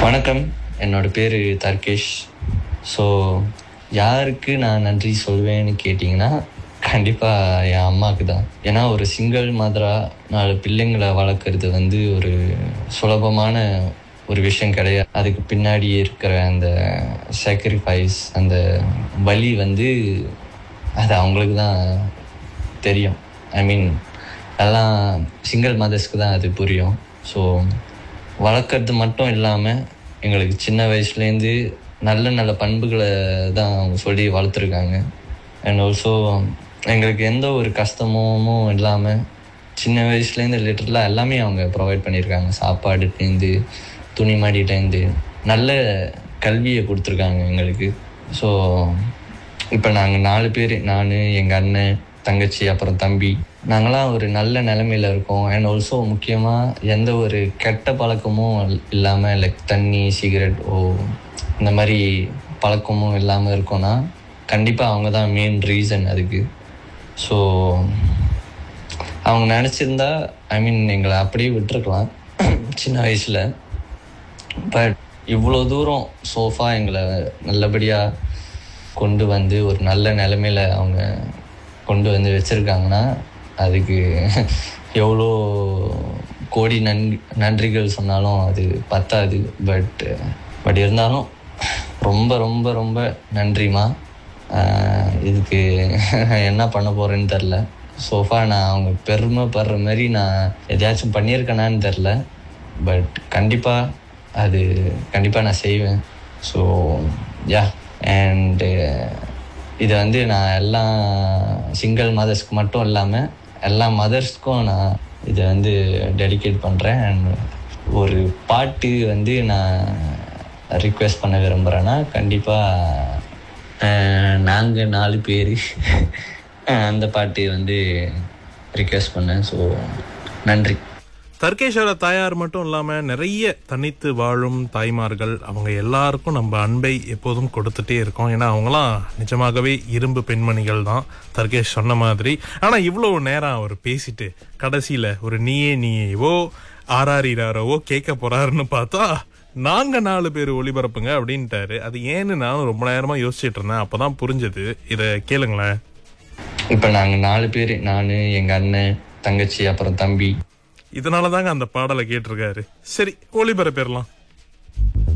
வணக்கம் என்னோட பேர் தர்கேஷ் ஸோ யாருக்கு நான் நன்றி சொல்வேன்னு கேட்டிங்கன்னா கண்டிப்பாக என் அம்மாவுக்கு தான் ஏன்னா ஒரு சிங்கிள் மதரா நாலு பிள்ளைங்களை வளர்க்குறது வந்து ஒரு சுலபமான ஒரு விஷயம் கிடையாது அதுக்கு பின்னாடி இருக்கிற அந்த சாக்ரிஃபைஸ் அந்த வலி வந்து அது அவங்களுக்கு தான் தெரியும் ஐ மீன் எல்லாம் சிங்கிள் மதர்ஸ்க்கு தான் அது புரியும் ஸோ வளர்க்குறது மட்டும் இல்லாமல் எங்களுக்கு சின்ன வயசுலேருந்து நல்ல நல்ல பண்புகளை தான் அவங்க சொல்லி வளர்த்துருக்காங்க அண்ட் ஆல்சோ எங்களுக்கு எந்த ஒரு கஷ்டமும் இல்லாமல் சின்ன வயசுலேருந்து லிட்டரலாக எல்லாமே அவங்க ப்ரொவைட் பண்ணியிருக்காங்க சாப்பாடுலேருந்து துணிமடியிலேருந்து நல்ல கல்வியை கொடுத்துருக்காங்க எங்களுக்கு ஸோ இப்போ நாங்கள் நாலு பேர் நான் எங்கள் அண்ணன் தங்கச்சி அப்புறம் தம்பி நாங்களாம் ஒரு நல்ல நிலமையில இருக்கோம் அண்ட் ஆல்சோ முக்கியமாக எந்த ஒரு கெட்ட பழக்கமும் இல்லாமல் லைக் தண்ணி சிகரெட் ஓ இந்த மாதிரி பழக்கமும் இல்லாமல் இருக்கோன்னா கண்டிப்பாக அவங்க தான் மெயின் ரீசன் அதுக்கு ஸோ அவங்க நினச்சிருந்தா ஐ மீன் எங்களை அப்படியே விட்டுருக்கலாம் சின்ன வயசில் பட் இவ்வளோ தூரம் சோஃபா எங்களை நல்லபடியாக கொண்டு வந்து ஒரு நல்ல நிலமையில அவங்க கொண்டு வந்து வச்சுருக்காங்கன்னா அதுக்கு எவ்வளோ கோடி நன் நன்றிகள் சொன்னாலும் அது பத்தாது பட் பட் இருந்தாலும் ரொம்ப ரொம்ப ரொம்ப நன்றிம்மா ஆஹ் இதுக்கு என்ன பண்ண போகிறேன்னு தெரில சோஃபா நான் அவங்க பெருமைப்படுற மாதிரி நான் எதையாச்சும் பண்ணியிருக்கேனான்னு தெரில பட் கண்டிப்பாக அது கண்டிப்பாக நான் செய்வேன் ஸோ யா அண்டு இது வந்து நான் எல்லா சிங்கிள் மதர்ஸ்க்கு மட்டும் இல்லாமல் எல்லா மதர்ஸ்க்கும் நான் இதை வந்து டெடிகேட் பண்ணுறேன் அண்ட் ஒரு பாட்டு வந்து நான் ரிக்வெஸ்ட் பண்ண விரும்புகிறேன்னா கண்டிப்பாக நாங்கள் நாலு பேர் அந்த பாட்டு வந்து ரிக்வெஸ்ட் பண்ணேன் ஸோ நன்றி தர்கேஷோட தாயார் மட்டும் இல்லாம நிறைய தனித்து வாழும் தாய்மார்கள் அவங்க எல்லாருக்கும் நம்ம அன்பை எப்போதும் கொடுத்துட்டே இருக்கோம் ஏன்னா அவங்களாம் நிஜமாகவே இரும்பு பெண்மணிகள் தான் தர்கேஷ் சொன்ன மாதிரி ஆனா இவ்வளவு நேரம் அவர் பேசிட்டு கடைசியில ஒரு நீயே நீயேவோ ஆராரிராரவோ கேட்க போறாருன்னு பார்த்தா நாங்க நாலு பேர் ஒளிபரப்புங்க அப்படின்ட்டாரு அது ஏன்னு நானும் ரொம்ப நேரமா யோசிச்சுட்டு இருந்தேன் அப்பதான் புரிஞ்சது இத கேளுங்களேன் இப்போ நாங்கள் நாலு பேர் நான் எங்கள் அண்ணன் தங்கச்சி அப்புறம் தம்பி இதனாலதாங்க அந்த பாடலை கேட்டிருக்காரு சரி ஒளிபரப்பிடலாம்